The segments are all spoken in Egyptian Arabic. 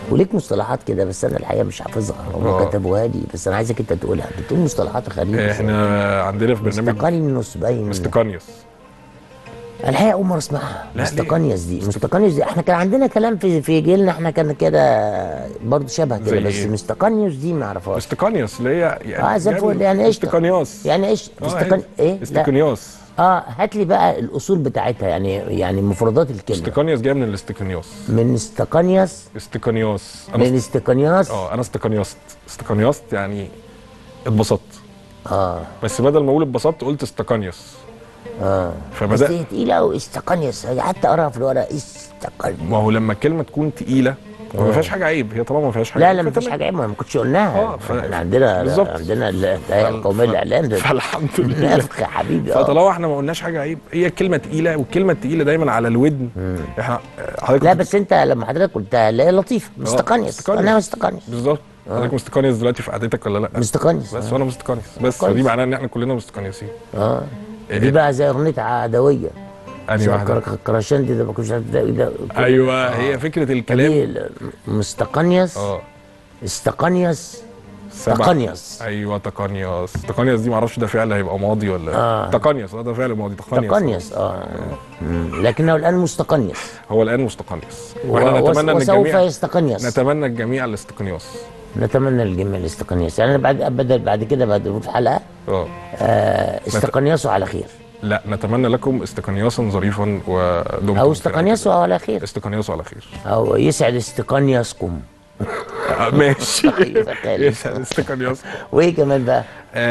وليك مصطلحات كده بس انا الحقيقه مش حافظها هم آه. كتبوها لي بس انا عايزك انت تقولها بتقول مصطلحات غريبه احنا عندنا في برنامج مستقنيوس باين مستقانيوس الحقيقه اول مره اسمعها لا، ليه؟ مستقنيوس دي مستقنيوس دي احنا كان عندنا كلام في في جيلنا احنا كان كده برضه شبه كده زي بس إيه؟ مستقنيوس دي ما اعرفهاش مستقانيوس اللي هي اه زي الفل يعني ايش استقانيوس يعني ايش آه، مستقن ايه لا استقانيوس اه هات لي بقى الاصول بتاعتها يعني يعني مفردات الكلمه استقانيوس جايه من الاستقانيوس من استقنيوس استقانيوس من انا استقنياس اه انا استقانيوست استقانيوست يعني اتبسطت اه بس بدل ما اقول اتبسطت قلت استقانيوس اه بس فبدأ هي تقيله قوي استقنيوس حتى اقراها في الورقه استقنيوس ما هو لما الكلمه تكون تقيله ما آه. فيهاش حاجه عيب هي طالما ما فيهاش حاجه لا عيب لا مفيش فتمام. حاجه عيب ما كنتش قلناها آه، ف- احنا عندنا بالظبط. عندنا ال- الهيئه القوميه للاعلام ده فالحمد لله نفخ يا حبيبي اه فطالما احنا ما قلناش حاجه عيب هي الكلمه تقيله والكلمه التقيله دايما على الودن احنا حضرتك لا كنت- بس انت لما حضرتك قلتها لا هي لطيفه مستقنيس مستقنيس. انا مستقنيس بالظبط حضرتك مستقانيس دلوقتي في قعدتك ولا لا مستقنيس بس وانا مستقانيس بس كويس. فدي معناها ان احنا كلنا مستقانيسين اه إيه؟ دي بقى زي اغنيه عدويه انهي زي واحده كر- كراشان دي ده ما كنتش عارف ده ده ايوه هي فكره الكلام دي ال- مستقنيس اه استقنيس سبع- تقنيس. ايوه تقنيس تقنيس دي معرفش ده فعل هيبقى ماضي ولا آه. تقنيس اه ده فعل ماضي تقنيس تقنيس اه مم. لكنه الان مستقنيس هو الان مستقنيس و- واحنا وس- نتمنى ان وسوف الجميع يستقنيس نتمنى الجميع الاستقنياس نتمنى للجميع الاستقنيس يعني أنا بعد بدل بعد كده بعد في حلقه اه آه استقنيسوا على خير لا نتمنى لكم استقنياسا ظريفا ودمتم او في استقنيسوا على خير استقنياسوا على خير او يسعد استقنيسكم آه، ماشي أيوة، خالد. يسعد استقنياس وايه كمان بقى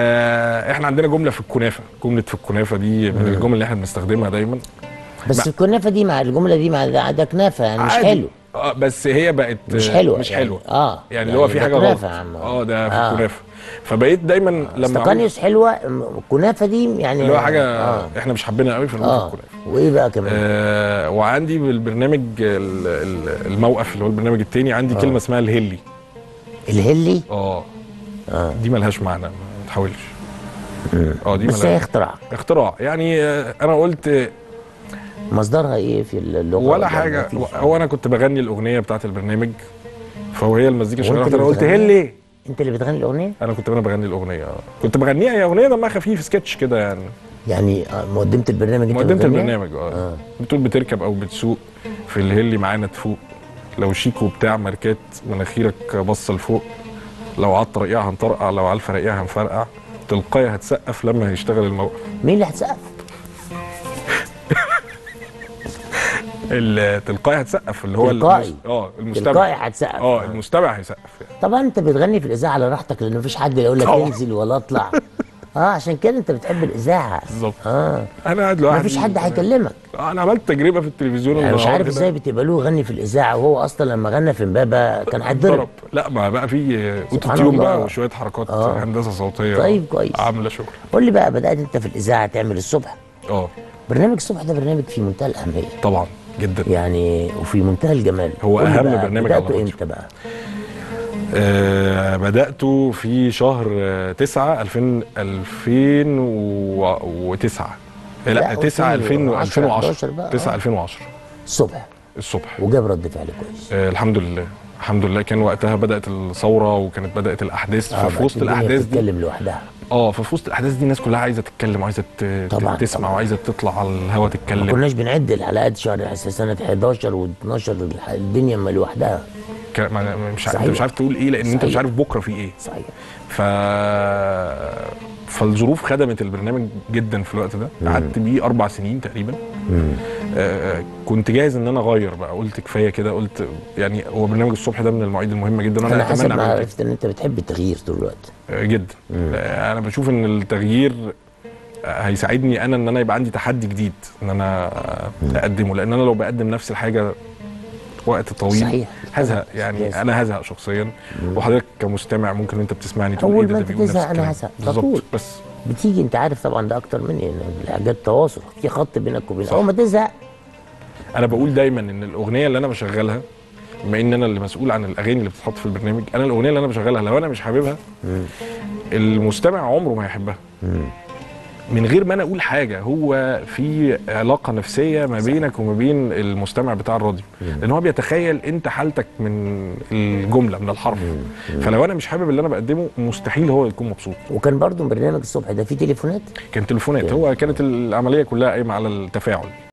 آه احنا عندنا جمله في الكنافه جمله في الكنافه دي من الجمل اللي احنا بنستخدمها دايما بس الكنافه دي مع الجمله دي مع ده ده كنافه يعني مش عادي. حلو اه بس هي بقت مش حلوه مش يعني. حلوه اه يعني اللي هو في ده حاجه غلط كنافه يا عم اه ده في آه. الكنافه فبقيت دايما لما أقول- استقنيس حلوه الكنافه دي يعني اللي هو حاجه اه, احنا مش حابينها قوي فنقول آه. في الكنافه وايه بقى كمان آه وعندي بالبرنامج ال- ال- الموقف اللي هو البرنامج التاني عندي كلمه اسمها الهلي الهلي اه دي ملهاش معنى ما تحاولش اه دي بس هي ملهاش اختراع اختراع يعني آه، انا قلت مصدرها ايه في اللغه ولا يعني حاجه مفيش. هو انا كنت بغني الاغنيه بتاعت البرنامج فهي المزيكا وأنت شغاله اللي انا قلت بتغنيها؟ هلي انت اللي بتغني الاغنيه انا كنت انا بغني الاغنيه اه كنت بغنيها هي اغنيه دمها خفيف سكتش كده يعني يعني آه، مقدمه البرنامج انت مقدمه بتغنيها؟ البرنامج اه بتقول بتركب او بتسوق في الهلي معانا تفوق لو شيك وبتاع ماركات مناخيرك بص لفوق لو على الطريقه هنطرقع لو على الفرقيه هنفرقع تلقائي هتسقف لما هيشتغل الموقف مين اللي هتسقف التلقائي هتسقف اللي هو تلقائي. المس- اه المستمع تلقائي هتسقف اه المستمع هيسقف يعني. طبعا انت بتغني في الاذاعه على راحتك لان مفيش حد يقول لك طبعا. انزل ولا اطلع اه عشان كده انت بتحب الاذاعه بالظبط اه انا قاعد لوحدي مفيش حد هيكلمك آه، انا عملت تجربه في التلفزيون انا مش النهارده عارف كده. ازاي بتبقى له يغني في الاذاعه وهو اصلا لما غنى في امبابه كان هيتضرب ضرب لا ما بقى في اوتو سبحان تيون الله. بقى وشويه حركات آه. هندسه صوتيه طيب، كويس. عامله شغل قول لي بقى بدات انت في الاذاعه تعمل الصبح اه برنامج الصبح ده برنامج في منتهى الاهميه طبعا جدا يعني وفي منتهى الجمال هو قول لي أهم بقى برنامج على بداته الراديو. امتى بقى آه بدأته في شهر آه، 9 2000 2009 لا، لا 9 2000 2010 2010 بقى، 9 آه. 2010 الصبح الصبح وجاب رد فعل كويس آه الحمد لله الحمد لله كان وقتها بدأت الثورة وكانت بدأت الأحداث آه، ففي وسط الدنيا الأحداث دي بتتكلم لوحدها اه ففي وسط الأحداث دي الناس كلها عايزة تتكلم وعايزة ت- طبعاً، تسمع طبعاً. وعايزة تطلع على الهوا ما تتكلم كناش بنعد الحلقات شهر سنه 11 و12 الدنيا ما لوحدها ك- ما- مش ع- صحيح. انت مش عارف تقول ايه لان انت صحيح. مش عارف بكره في ايه صحيح ف فالظروف خدمت البرنامج جدا في الوقت ده قعدت بيه اربع سنين تقريبا آه كنت جاهز ان انا اغير بقى قلت كفايه كده قلت يعني هو برنامج الصبح ده من المواعيد المهمه جدا انا وانا حسب اتمنى ما اعمل كده عرفت ان انت بتحب التغيير طول الوقت آه، جدا آه انا بشوف ان التغيير آه، هيساعدني انا ان انا يبقى عندي تحدي جديد ان انا آه، اقدمه لان انا لو بقدم نفس الحاجه وقت طويل صحيح. هزهق يعني لازم. انا هزهق شخصيا وحضرتك كمستمع ممكن انت بتسمعني تقول أول ايه ده ما ده أنت بيقول نفس تزهق أنا الكلام. هزهق. بالظبط تقول. بس بتيجي انت عارف طبعا ده اكتر مني ان الحاجات تواصل في خط بينك وبين اول ما تزهق انا بقول دايما ان الاغنيه اللي انا بشغلها بما ان انا اللي مسؤول عن الاغاني اللي بتتحط في البرنامج انا الاغنيه اللي انا بشغلها لو انا مش حاببها المستمع عمره ما هيحبها من غير ما انا اقول حاجه هو في علاقه نفسيه ما بينك وما بين المستمع بتاع الراديو لان هو بيتخيل انت حالتك من الجمله من الحرف فلو انا مش حابب اللي انا بقدمه مستحيل هو يكون مبسوط وكان برضو برنامج الصبح ده فيه تليفونات كان تليفونات هو كانت العمليه كلها قايمه على التفاعل